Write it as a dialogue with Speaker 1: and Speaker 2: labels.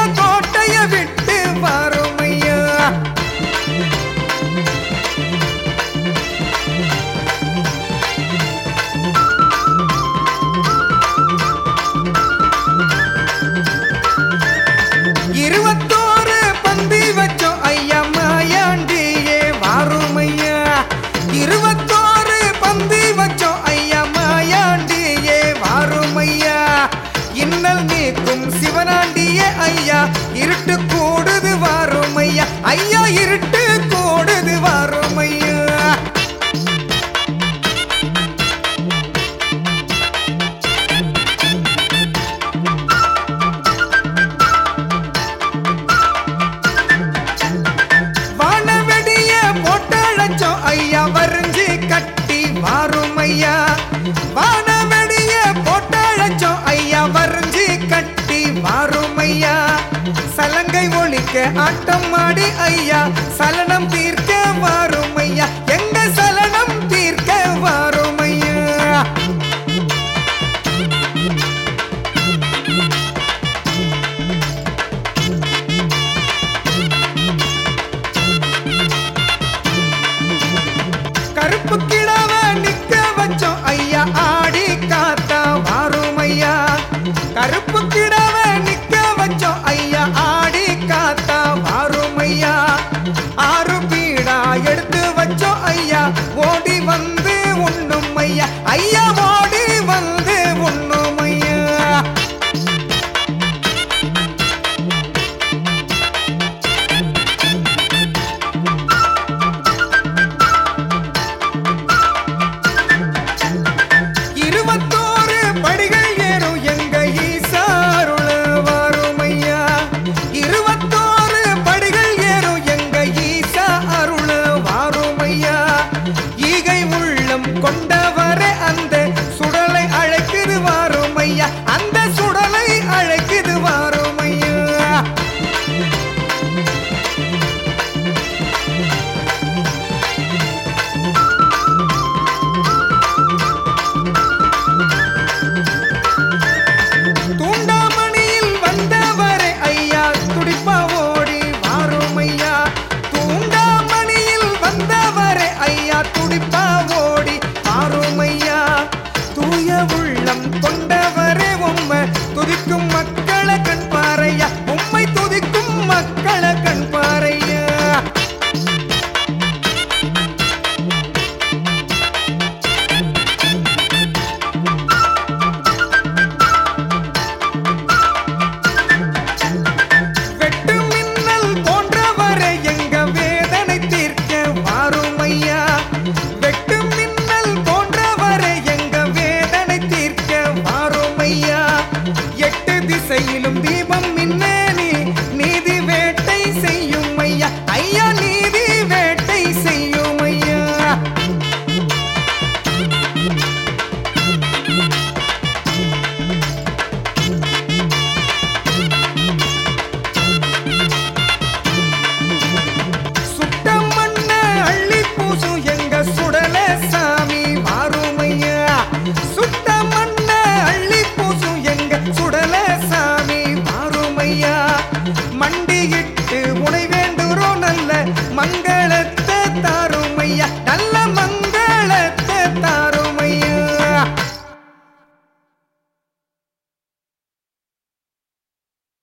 Speaker 1: கோட்டைய விட்டு வாருமையா இருபத்தோரு பந்தி வச்சோம் ஐயா மாயாண்டியே வாருமையா இருபத்தோரு பந்தி வச்சோம் ஐயா மாயாண்டியே வாருமையா இன்னல் நீக்கும் சிவனாண்டியே ஐயா இருட்டு கூடுது வாருமையா ஐயா இருட்டு கூடுது வாருமையா வானவெடிய போட்டழைச்சோம் ஐயா வரிஞ்சு கட்டி வாரும் ஐயா வானவெடிய போட்டழைச்சோம் ஐயா வரிஞ்சு கட்டி வாரும் ஐயா சலங்கை ஒழிக்க ஆட்டம் ஆடி ஐயா சலனம் தீர்க்க வாரும் ஐயா